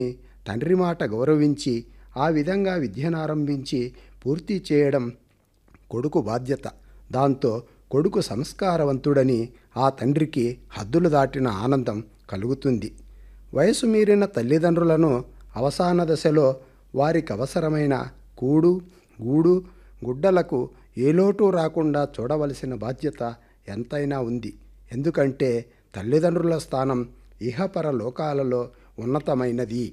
తండ్రి మాట గౌరవించి ఆ విధంగా విద్యనారంభించి పూర్తి చేయడం కొడుకు బాధ్యత దాంతో కొడుకు సంస్కారవంతుడని ఆ తండ్రికి హద్దులు దాటిన ఆనందం కలుగుతుంది వయసు మీరిన తల్లిదండ్రులను అవసాన దశలో వారికి అవసరమైన కూడు గూడు గుడ్డలకు ఏ లోటు రాకుండా చూడవలసిన బాధ్యత ఎంతైనా ఉంది ఎందుకంటే తల్లిదండ్రుల స్థానం ఇహపర లోకాలలో ఉన్నతమైనది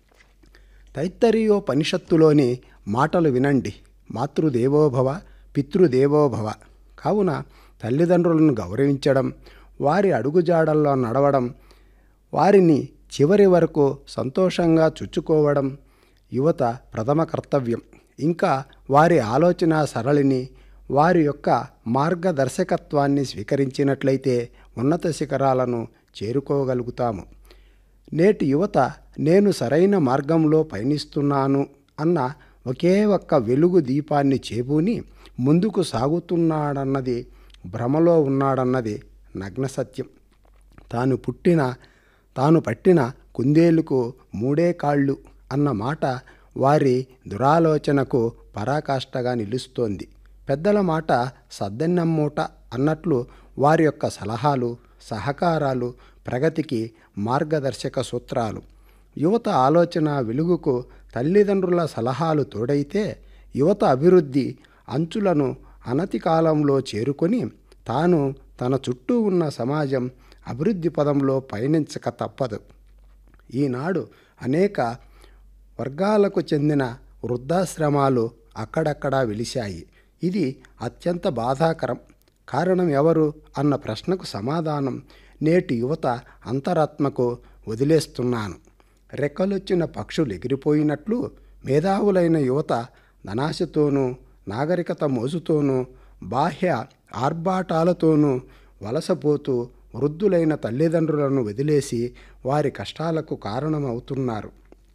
తైత్తరీయోపనిషత్తులోని మాటలు వినండి మాతృదేవోభవ పితృదేవోభవ కావున తల్లిదండ్రులను గౌరవించడం వారి అడుగుజాడల్లో నడవడం వారిని చివరి వరకు సంతోషంగా చుచ్చుకోవడం యువత ప్రథమ కర్తవ్యం ఇంకా వారి ఆలోచన సరళిని వారి యొక్క మార్గదర్శకత్వాన్ని స్వీకరించినట్లయితే ఉన్నత శిఖరాలను చేరుకోగలుగుతాము నేటి యువత నేను సరైన మార్గంలో పయనిస్తున్నాను అన్న ఒకే ఒక్క వెలుగు దీపాన్ని చేబూని ముందుకు సాగుతున్నాడన్నది భ్రమలో ఉన్నాడన్నది నగ్న సత్యం తాను పుట్టిన తాను పట్టిన కుందేలుకు మూడే కాళ్ళు అన్న మాట వారి దురాలోచనకు పరాకాష్ఠగా నిలుస్తోంది పెద్దల మాట సద్దెన్నమ్మూట అన్నట్లు వారి యొక్క సలహాలు సహకారాలు ప్రగతికి మార్గదర్శక సూత్రాలు యువత ఆలోచన వెలుగుకు తల్లిదండ్రుల సలహాలు తోడైతే యువత అభివృద్ధి అంచులను అనతి కాలంలో చేరుకొని తాను తన చుట్టూ ఉన్న సమాజం అభివృద్ధి పదంలో పయనించక తప్పదు ఈనాడు అనేక వర్గాలకు చెందిన వృద్ధాశ్రమాలు అక్కడక్కడా వెలిశాయి ఇది అత్యంత బాధాకరం కారణం ఎవరు అన్న ప్రశ్నకు సమాధానం నేటి యువత అంతరాత్మకు వదిలేస్తున్నాను రెక్కలొచ్చిన పక్షులు ఎగిరిపోయినట్లు మేధావులైన యువత ధనాశతోనూ నాగరికత మోజుతోనూ బాహ్య ఆర్భాటాలతోనూ వలసపోతూ వృద్ధులైన తల్లిదండ్రులను వదిలేసి వారి కష్టాలకు కారణమవుతున్నారు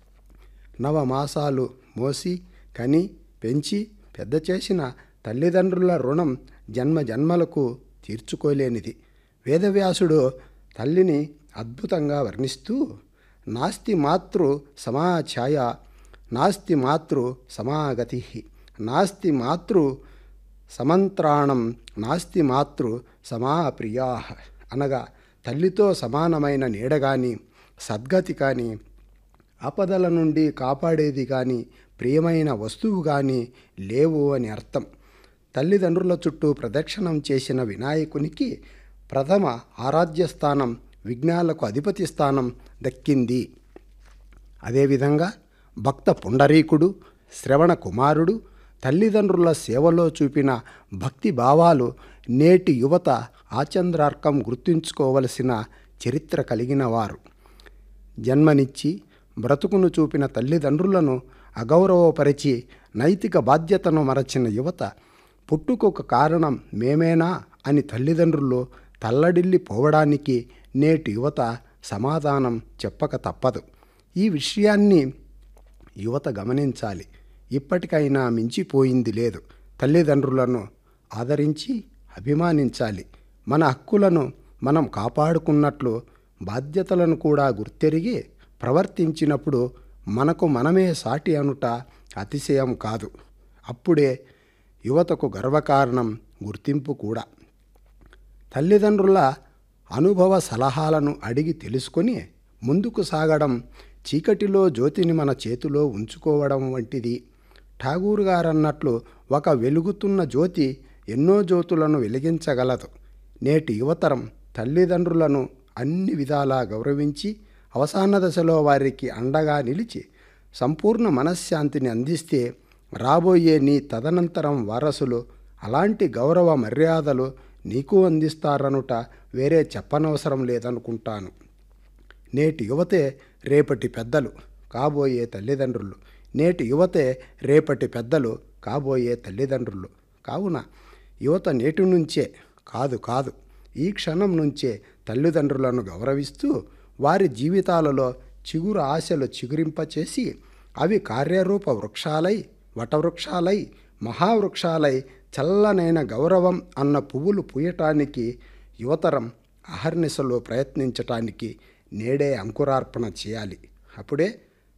నవమాసాలు మోసి కని పెంచి పెద్ద చేసిన తల్లిదండ్రుల రుణం జన్మ జన్మలకు తీర్చుకోలేనిది వేదవ్యాసుడు తల్లిని అద్భుతంగా వర్ణిస్తూ నాస్తి మాతృ సమాఛాయ నాస్తి మాతృ సమాగతి నాస్తి మాతృ సమంత్రాణం నాస్తి మాతృ సమాప్రియా అనగా తల్లితో సమానమైన నీడ కానీ సద్గతి కానీ ఆపదల నుండి కాపాడేది కానీ ప్రియమైన వస్తువు కానీ లేవు అని అర్థం తల్లిదండ్రుల చుట్టూ ప్రదక్షిణం చేసిన వినాయకునికి ప్రథమ ఆరాధ్య స్థానం విఘ్నాలకు అధిపతి స్థానం దక్కింది అదేవిధంగా భక్త పుండరీకుడు శ్రవణ కుమారుడు తల్లిదండ్రుల సేవలో చూపిన భక్తి భావాలు నేటి యువత ఆచంద్రార్కం గుర్తుంచుకోవలసిన చరిత్ర కలిగిన వారు జన్మనిచ్చి బ్రతుకును చూపిన తల్లిదండ్రులను అగౌరవపరిచి నైతిక బాధ్యతను మరచిన యువత పుట్టుకొక కారణం మేమేనా అని తల్లిదండ్రులు తల్లడిల్లిపోవడానికి నేటి యువత సమాధానం చెప్పక తప్పదు ఈ విషయాన్ని యువత గమనించాలి ఇప్పటికైనా మించిపోయింది లేదు తల్లిదండ్రులను ఆదరించి అభిమానించాలి మన హక్కులను మనం కాపాడుకున్నట్లు బాధ్యతలను కూడా గుర్తెరిగి ప్రవర్తించినప్పుడు మనకు మనమే సాటి అనుట అతిశయం కాదు అప్పుడే యువతకు గర్వకారణం గుర్తింపు కూడా తల్లిదండ్రుల అనుభవ సలహాలను అడిగి తెలుసుకొని ముందుకు సాగడం చీకటిలో జ్యోతిని మన చేతిలో ఉంచుకోవడం వంటిది ఠాగూర్ గారన్నట్లు ఒక వెలుగుతున్న జ్యోతి ఎన్నో జ్యోతులను వెలిగించగలదు నేటి యువతరం తల్లిదండ్రులను అన్ని విధాలా గౌరవించి అవసాన దశలో వారికి అండగా నిలిచి సంపూర్ణ మనశ్శాంతిని అందిస్తే రాబోయే నీ తదనంతరం వారసులు అలాంటి గౌరవ మర్యాదలు నీకు అందిస్తారనుట వేరే చెప్పనవసరం లేదనుకుంటాను నేటి యువతే రేపటి పెద్దలు కాబోయే తల్లిదండ్రులు నేటి యువతే రేపటి పెద్దలు కాబోయే తల్లిదండ్రులు కావున యువత నేటి నుంచే కాదు కాదు ఈ క్షణం నుంచే తల్లిదండ్రులను గౌరవిస్తూ వారి జీవితాలలో చిగురు ఆశలు చిగురింపచేసి అవి కార్యరూప వృక్షాలై వటవృక్షాలై మహావృక్షాలై చల్లనైన గౌరవం అన్న పువ్వులు పూయటానికి యువతరం అహర్నిశలో ప్రయత్నించటానికి నేడే అంకురార్పణ చేయాలి అప్పుడే